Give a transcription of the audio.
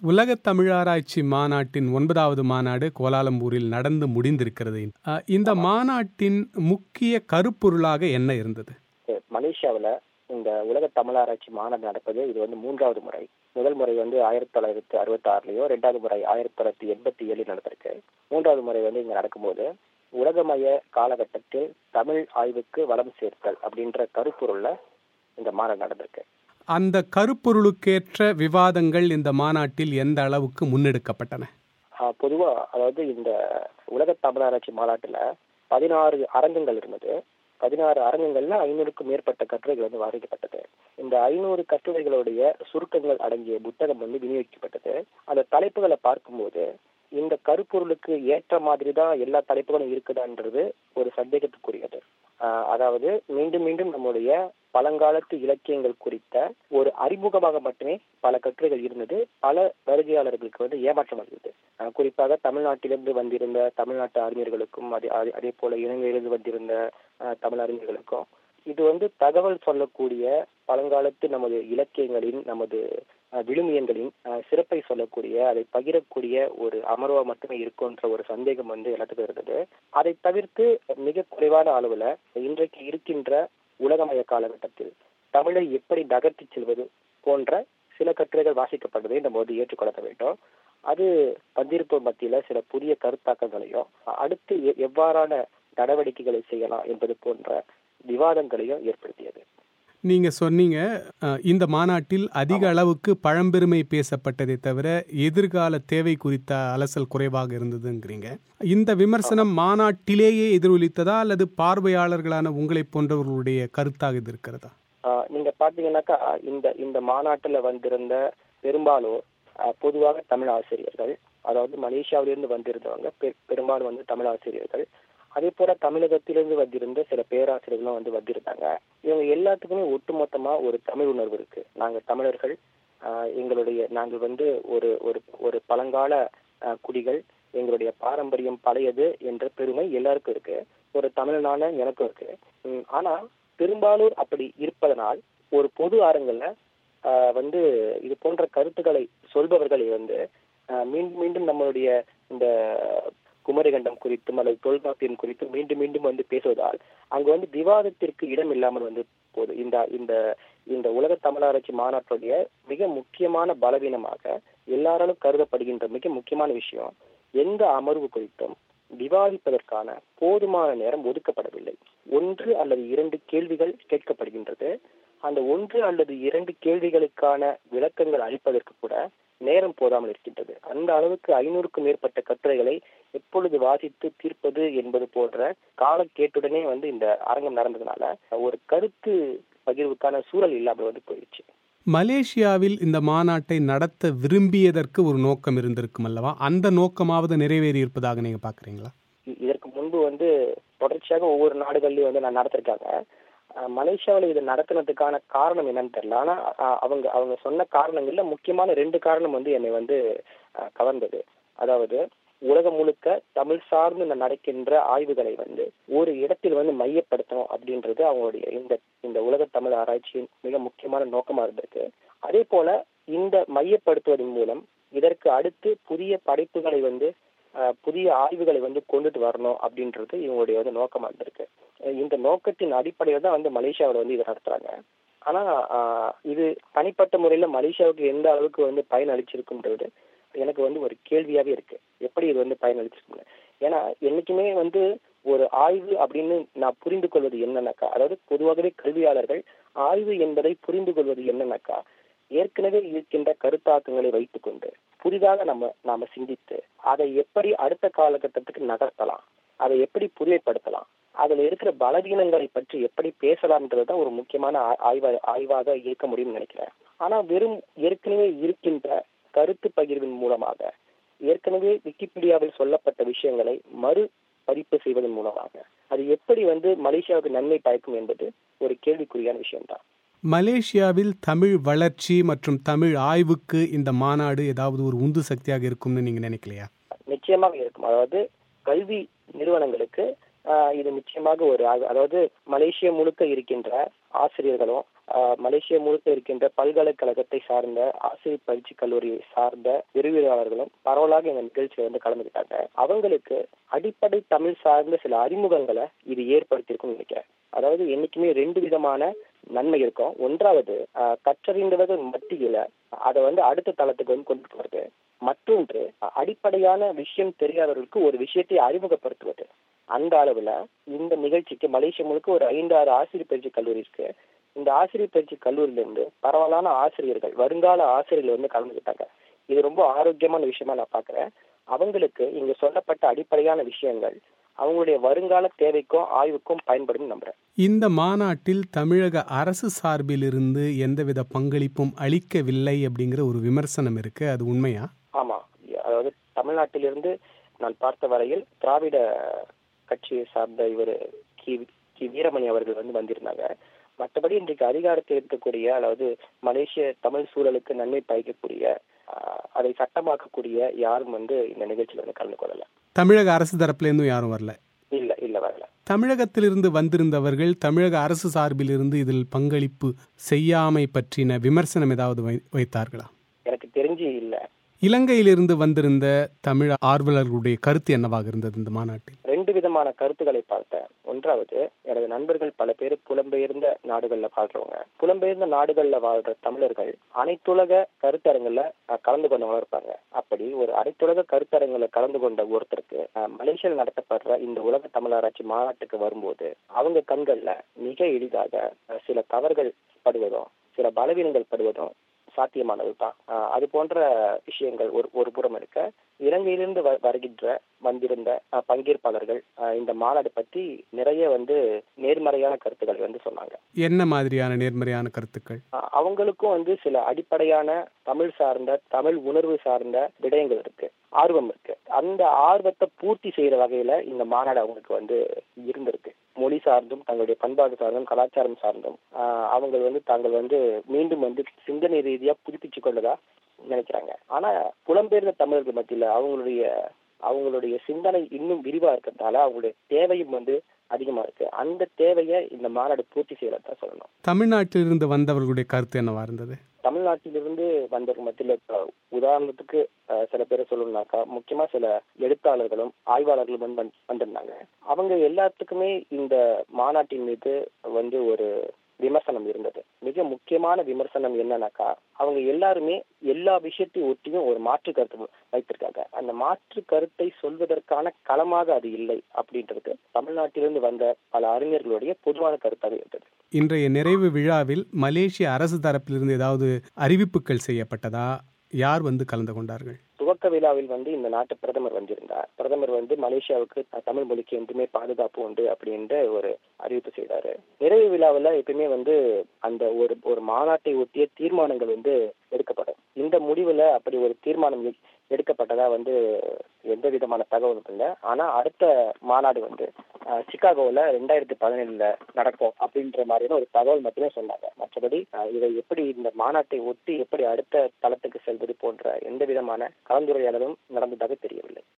உலக தமிழாராய்ச்சி மாநாட்டின் ஒன்பதாவது மாநாடு கோலாலம்பூரில் நடந்து முடிந்திருக்கிறது அஹ், இந்த மாநாட்டின் முக்கிய கருப்பொருளாக என்ன இருந்தது மலேசியாவில் இந்த உலக தமிழாராய்ச்சி மாநாடு நடப்பது இது வந்து மூன்றாவது முறை முதல் முறை வந்து ஆயிரத்தி தொள்ளாயிரத்தி அறுபத்தி ஆறுலயோ ரெண்டாவது முறை ஆயிரத்தி தொள்ளாயிரத்தி எண்பத்தி ஏழில் நடந்திருக்கு மூன்றாவது முறை வந்து இங்க நடக்கும்போது உலகமய காலகட்டத்தில் தமிழ் ஆய்வுக்கு வளம் சேர்த்தல் அப்படின்ற கருப்பொருள்ல இந்த மாநாடு நடந்திருக்கு அந்த கருப்பொருளுக்கேற்ற விவாதங்கள் இந்த மாநாட்டில் எந்த அளவுக்கு முன்னெடுக்கப்பட்டன ஆஹ் பொதுவா அதாவது இந்த உலக தமிழாராய்ச்சி மாநாட்டுல பதினாறு அரங்கங்கள் இருந்தது பதினாறு அரங்கங்கள்ல ஐநூறுக்கும் மேற்பட்ட கட்டுரைகள் வந்து வாசிக்கப்பட்டது இந்த ஐநூறு கட்டுரைகளுடைய சுருக்கங்கள் அடங்கிய புத்தகம் வந்து விநியோகிக்கப்பட்டது அந்த தலைப்புகளை பார்க்கும்போது இந்த கருப்பொருளுக்கு ஏற்ற மாதிரி தான் எல்லா தலைப்புகளும் இருக்குதான்றது ஒரு சந்தேகத்துக்குரியது ஆஹ் அதாவது மீண்டும் மீண்டும் நம்முடைய பழங்காலத்து இலக்கியங்கள் குறித்த ஒரு அறிமுகமாக மட்டுமே பல கட்டுரைகள் இருந்தது பல வருகையாளர்களுக்கு வந்து ஏமாற்றம் இருந்தது அஹ் குறிப்பாக தமிழ்நாட்டிலிருந்து வந்திருந்த தமிழ்நாட்டு அறிஞர்களுக்கும் அதே அதே- அதே போல இலங்கையிலிருந்து வந்திருந்த அஹ், தமிழ் அறிஞர்களுக்கும் இது வந்து தகவல் சொல்லக்கூடிய பழங்காலத்து நமது இலக்கியங்களின் நமது அஹ், விழுமியங்களின் அஹ், சிறப்பை சொல்லக்கூடிய அதை பகிரக்கூடிய ஒரு அமர்வா மட்டுமே இருக்குன்ற ஒரு சந்தேகம் வந்து எல்லாத்துக்கும் இருந்தது அதை தவிர்த்து மிக குறைவான அளவுல இன்றைக்கு இருக்கின்ற உலகமய காலகட்டத்தில் தமிழை எப்படி நகர்த்தி செல்வது போன்ற சில கட்டுரைகள் வாசிக்கப்பட்டதை நம்ம வந்து ஏற்றுக்கொள்ள வேண்டும் அது வந்திருப்போர் மத்தியில சில புதிய கருத்தாக்கங்களையும் அடுத்து எ- எவ்வாறான நடவடிக்கைகளை செய்யலாம் என்பது போன்ற விவாதங்களையும் ஏற்படுத்தியது நீங்க சொன்னீங்க அஹ், இந்த மாநாட்டில் அதிக அளவுக்கு பழம்பெருமை பேசப்பட்டதை தவிர எதிர்கால தேவை குறித்த அலசல் குறைவாக இருந்ததுங்கிறீங்க இந்த விமர்சனம் மாநாட்டிலேயே எதிரொலித்ததா அல்லது பார்வையாளர்களான உங்களை போன்றவர்களுடைய கருத்தாக இது இருக்கிறதா ஆஹ் நீங்க பாத்தீங்கன்னாக்கா இந்த இந்த மாநாட்டுல வந்திருந்த பெரும்பாலோர் ஆஹ் பொதுவாக தமிழ் ஆசிரியர்கள் அதாவது மலேசியாவிலிருந்து வந்திருந்தவங்க பெ- பெரும்பாலும் வந்து தமிழ் ஆசிரியர்கள் அதே போல தமிழகத்திலிருந்து வந்திருந்த சில பேராசிரியர்களும் வந்து வந்திருந்தாங்க இவங்க எல்லாத்துக்குமே ஒட்டுமொத்தமா ஒரு தமிழ் உணர்வு இருக்கு நாங்க தமிழர்கள் ஆஹ் எங்களுடைய நாங்கள் வந்து ஒரு ஒரு ஒரு பழங்கால ஆஹ் குடிகள் எங்களுடைய பாரம்பரியம் பழையது என்ற பெருமை எல்லாருக்கும் இருக்கு ஒரு தமிழனான எனக்கும் இருக்கு உம் ஆனா பெரும்பாலோர் அப்படி இருப்பதனால் ஒரு பொது அரங்கில் வந்து இது போன்ற கருத்துக்களை சொல்பவர்களை வந்து ஆஹ் மீண்டும் மீண்டும் நம்மளுடைய இந்த குமரிகண்டம் குறித்தும் அல்லது தொல்காப்பியம் குறித்தும் மீண்டும் மீண்டும் வந்து பேசுவதால் அங்கு வந்து விவாதத்திற்கு இடம் இல்லாமல் வந்து போகுது இந்த இந்த இந்த உலக தமிழாராய்ச்சி மாநாட்டுடைய மிக முக்கியமான பலவீனமாக எல்லாராலும் கருதப்படுகின்ற மிக முக்கியமான விஷயம் எந்த அமர்வு குறித்தும் விவாதிப்பதற்கான போதுமான நேரம் ஒதுக்கப்படவில்லை ஒன்று அல்லது இரண்டு கேள்விகள் கேட்கப்படுகின்றது அந்த ஒன்று அல்லது இரண்டு கேள்விகளுக்கான விளக்கங்கள் அளிப்பதற்கு கூட நேரம் போதாமல் இருக்கின்றது அந்த அளவுக்கு ஐநூறுக்கும் மேற்பட்ட கட்டுரைகளை எப்பொழுது வாசித்து தீர்ப்பது என்பது போன்ற காலக்கேட்டுடனே வந்து இந்த அரங்கம் நடந்ததுனால ஒரு கருத்து பகிர்வுக்கான சூழல் இல்லாமல் வந்து போயிடுச்சு மலேசியாவில் இந்த மாநாட்டை நடத்த விரும்பியதற்கு ஒரு நோக்கம் இருந்திருக்கும் அல்லவா அந்த நோக்கமாவது நிறைவேறி இருப்பதாக நீங்க பாக்குறீங்களா இ- இதற்கு முன்பு வந்து தொடர்ச்சியாக ஒவ்வொரு நாடுகள்லயும் வந்து நான் நடத்திருக்காங்க அஹ் மலேசியாவுல இது நடத்துனதுக்கான காரணம் என்னன்னு தெரியல ஆனா அஹ் அவங்க அவங்க சொன்ன காரணங்கள்ல முக்கியமான ரெண்டு காரணம் வந்து என்னை வந்து அஹ், கவர்ந்தது அதாவது உலகம் முழுக்க தமிழ் சார்ந்து ந- நடக்கின்ற ஆய்வுகளை வந்து ஒரு இடத்தில் வந்து மையப்படுத்தணும் அப்படின்றது அவங்களுடைய இந்த இந்த உலக தமிழ் ஆராய்ச்சியின் மிக முக்கியமான நோக்கமா இருந்திருக்கு அதே போல இந்த மையப்படுத்துவதன் மூலம் இதற்கு அடுத்து புதிய படைப்புகளை வந்து அஹ், புதிய ஆய்வுகளை வந்து கொண்டுட்டு வரணும் அப்படின்றது இவங்களுடைய வந்து நோக்கமா இருந்திருக்கு அஹ் இந்த நோக்கத்தின் அடிப்படையில் தான் வந்து மலேசியாவில் வந்து இதை நடத்துறாங்க ஆனா ஆஹ், இது தனிப்பட்ட முறையில மலேசியாவுக்கு எந்த அளவுக்கு வந்து பயன் அளிச்சிருக்குன்றது எனக்கு வந்து ஒரு கேள்வியாவே இருக்கு எப்படி இது வந்து பயன் அளிச்சிருக்குன்னு ஏன்னா என்னைக்குமே வந்து ஒரு ஆய்வு அப்படின்னு நான் புரிந்து கொள்வது என்னன்னாக்கா அதாவது பொதுவாகவே கல்வியாளர்கள் ஆய்வு என்பதை புரிந்து கொள்வது என்னன்னாக்கா ஏற்கனவே இருக்கின்ற கருத்தாக்கங்களை வைத்துக்கொண்டு புதிதாக நம்ம நாம சிந்தித்து அதை எப்படி அடுத்த காலகட்டத்துக்கு நகர்த்தலாம் அதை எப்படி புரியப்படுத்தலாம் அதுல இருக்கிற பலவீனங்களை பற்றி எப்படி பேசலாம்ன்றது தான் ஒரு முக்கியமான ஆ- ஆய்வா ஆய்வாக இருக்க முடியும்னு நினைக்கிறேன் ஆனா வெறும் ஏற்கனவே இருக்கின்ற கருத்து பகிர்வின் மூலமாக ஏற்கனவே விக்கிபீடியாவில் சொல்லப்பட்ட விஷயங்களை மறு பதிப்பு செய்வதன் மூலமாக அது எப்படி வந்து மலேசியாவுக்கு நன்மை பயக்கும் என்பது ஒரு கேள்விக்குறியான விஷயம்தான் மலேசியாவில் தமிழ் வளர்ச்சி மற்றும் தமிழ் ஆய்வுக்கு இந்த மாநாடு ஏதாவது ஒரு உந்து சக்தியாக இருக்கும்னு நீங்க நினைக்கலையா நிச்சயமாக இருக்கும் அதாவது கல்வி நிறுவனங்களுக்கு ஆஹ், இது நிச்சயமாக ஒரு ஆய்வு. அதாவது மலேசியா முழுக்க இருக்கின்ற ஆசிரியர்களும் ஆஹ், மலேசியா முழுக்க இருக்கின்ற பல்கலைக்கழகத்தை சார்ந்த ஆசிரியர் பயிற்சி கல்லூரியை சார்ந்த விரிவுரையாளர்களும் பரவலாக இந்த நிகழ்ச்சியில வந்து கலந்துக்கிட்டாங்க அவங்களுக்கு அடிப்படை தமிழ் சார்ந்த சில அறிமுகங்களை இது ஏற்படுத்தியிருக்கும்னு நினைக்கிறேன் அதாவது என்னைக்குமே ரெண்டு விதமான நன்மை இருக்கும் ஒன்றாவது ஆஹ், கற்றறிந்தவர்கள் மத்தியில அதை வந்து அடுத்த தளத்துக்கு வந்து கொண்டு வருது மற்றொன்று அஹ், அடிப்படையான விஷயம் தெரியாதவர்களுக்கு ஒரு விஷயத்தை அறிமுகப்படுத்துவது அந்த அளவுல இந்த நிகழ்ச்சிக்கு மலேசியா முழுக்க ஒரு ஐந்து ஆறு ஆசிரியர் பயிற்சி கல்லூரி இருக்கு இந்த ஆசிரியர் பயிற்சி கல்லூரியில இருந்து பரவலான ஆசிரியர்கள் வருங்கால ஆசிரியர்கள் வந்து கலந்துக்கிட்டாங்க இது ரொம்ப ஆரோக்கியமான விஷயமா நான் பாக்குறேன் அவங்களுக்கு இங்க சொல்லப்பட்ட அடிப்படையான விஷயங்கள் அவங்களுடைய வருங்கால தேவைக்கும் ஆய்வுக்கும் பயன்படும் நம்புறேன் இந்த மாநாட்டில் தமிழக அரசு சார்பிலிருந்து எந்தவித பங்களிப்பும் அளிக்கவில்லை அப்படிங்கிற ஒரு விமர்சனம் இருக்கு அது உண்மையா ஆமா அதாவது தமிழ்நாட்டிலிருந்து நான் பார்த்த வரையில் திராவிட கட்சியை சார்ந்த இவர் கி கி வீரமணி அவர்கள் வந்து வந்திருந்தாங்க மற்றபடி இன்றைக்கு அதிகாரத்தில் இருக்கக்கூடிய அதாவது மலேசிய தமிழ் சூழலுக்கு நன்மை பயக்கக்கூடிய ஆஹ், அதை சட்டமாக்கக்கூடிய யாரும் வந்து இந்த நிகழ்ச்சியில வந்து கலந்து கொள்ளல தமிழக அரசு தரப்புல இருந்தும் யாரும் வரல இல்ல இல்ல வரல தமிழகத்திலிருந்து வந்திருந்தவர்கள் தமிழக அரசு சார்பிலிருந்து இதில் பங்களிப்பு செய்யாமை பற்றின விமர்சனம் ஏதாவது வை- வைத்தார்களா எனக்கு தெரிஞ்சு இல்ல இலங்கையிலிருந்து வந்திருந்த தமிழ் ஆர்வலர்களுடைய கருத்து என்னவாக இருந்தது இந்த மாநாட்டில் ரெண்டு விதமான கருத்துக்களை பார்த்தேன் ஒன்றாவது எனது நண்பர்கள் பல பேர் புலம்பெயர்ந்த நாடுகள்ல வாழ்றவங்க புலம்பெயர்ந்த நாடுகள்ல வாழ்ற தமிழர்கள் அனைத்துலக கருத்தரங்குல அஹ், கலந்து கொண்டவங்க இருப்பாங்க அப்படி ஒரு அனைத்துலக கருத்தரங்குல கலந்து கொண்ட ஒருத்தருக்கு அஹ், மலேசியாவில் நடத்தப்படுற இந்த உலக தமிழராட்சி மாநாட்டுக்கு வரும்போது அவங்க கண்கள்ல மிக எளிதாக அஹ், சில தவறுகள் படுவதும் சில பலவீனங்கள் படுவதும் சாத்தியமானதுதான் அஹ், அது போன்ற விஷயங்கள் ஒரு ஒரு புறம் இருக்க இலங்கையிலிருந்து வ- வருகின்ற வந்திருந்த அஹ், பங்கேற்பாளர்கள் அஹ், இந்த மாநாடு பற்றி நிறைய வந்து நேர்மறையான கருத்துக்களை வந்து சொன்னாங்க என்ன மாதிரியான நேர்மறையான கருத்துக்கள் அஹ், அவங்களுக்கும் வந்து சில அடிப்படையான தமிழ் சார்ந்த தமிழ் உணர்வு சார்ந்த விடயங்கள் இருக்கு ஆர்வம் இருக்கு அந்த ஆர்வத்தை பூர்த்தி செய்யற வகையில இந்த மாநாடு அவங்களுக்கு வந்து இருந்திருக்கு மொழி சார்ந்தும் தங்களுடைய பண்பாடு சார்ந்தும் கலாச்சாரம் சார்ந்தும் ஆஹ் அவங்க வந்து தாங்கள் வந்து மீண்டும் வந்து சிந்தனை ரீதியா புதுப்பிச்சு கொண்டதா நினைக்கிறாங்க ஆனா புலம்பெயர்ந்த தமிழர்கள் மத்தியில அவங்களுடைய அவங்களுடைய சிந்தனை இன்னும் விரிவா இருக்கிறதுனால அவங்களுடைய தேவையும் வந்து அதிகமா இருக்கு அந்த தேவையை இந்த மாநாடு பூர்த்தி செய்யறதா சொல்லணும் தமிழ்நாட்டிலிருந்து வந்தவர்களுடைய கருத்து என்னவா இருந்தது தமிழ்நாட்டிலிருந்து வந்தவங்க மத்தியில இப்ப உதாரணத்துக்கு அஹ், சில பேரை சொல்லணும்னாக்கா முக்கியமா சில எழுத்தாளர்களும் ஆய்வாளர்களும் வந்து வந்து- வந்திருந்தாங்க அவங்க எல்லாத்துக்குமே இந்த மாநாட்டின் மீது வந்து ஒரு விமர்சனம் இருந்தது மிக முக்கியமான விமர்சனம் என்னன்னாக்கா அவங்க எல்லாருமே எல்லா விஷயத்தையும் ஒட்டியும் ஒரு மாற்று கருத்து வைத்திருக்காங்க அந்த மாற்று கருத்தை சொல்வதற்கான களமாக அது இல்லை அப்படின்றது தமிழ்நாட்டிலிருந்து வந்த பல அறிஞர்களுடைய பொதுவான கருத்தாக இருந்தது இன்றைய நிறைவு விழாவில் மலேசிய அரசு தரப்பிலிருந்து ஏதாவது அறிவிப்புகள் செய்யப்பட்டதா யார் வந்து கலந்து கொண்டார்கள் துவக்க விழாவில் வந்து இந்த நாட்டு பிரதமர் வந்திருந்தார் பிரதமர் வந்து மலேசியாவுக்கு அஹ், தமிழ் மொழிக்கு என்றுமே பாதுகாப்பு உண்டு அப்படின்ற ஒரு அறிவிப்பு செய்தாரு நிறைவு விழாவில் எப்பயுமே வந்து அந்த ஒரு ஒரு மாநாட்டை ஒட்டிய தீர்மானங்கள் வந்து எடுக்கப்படும் இந்த முடிவுல அப்படி ஒரு தீர்மானம் எ- எடுக்கப்பட்டதா வந்து எந்த விதமான தகவலும் இல்லை ஆனா அடுத்த மாநாடு வந்து அஹ், சிகாகோல ரெண்டாயிரத்தி பதினேழுல நடக்கும் அப்படின்ற மாதிரியான ஒரு தகவல் மட்டுமே சொன்னாங்க மற்றபடி அஹ், இதை எப்படி இந்த மாநாட்டை ஒட்டி எப்படி அடுத்த தளத்துக்கு செல்வது போன்ற எந்த விதமான கலந்துரையாடலும் நடந்ததாக தெரியவில்லை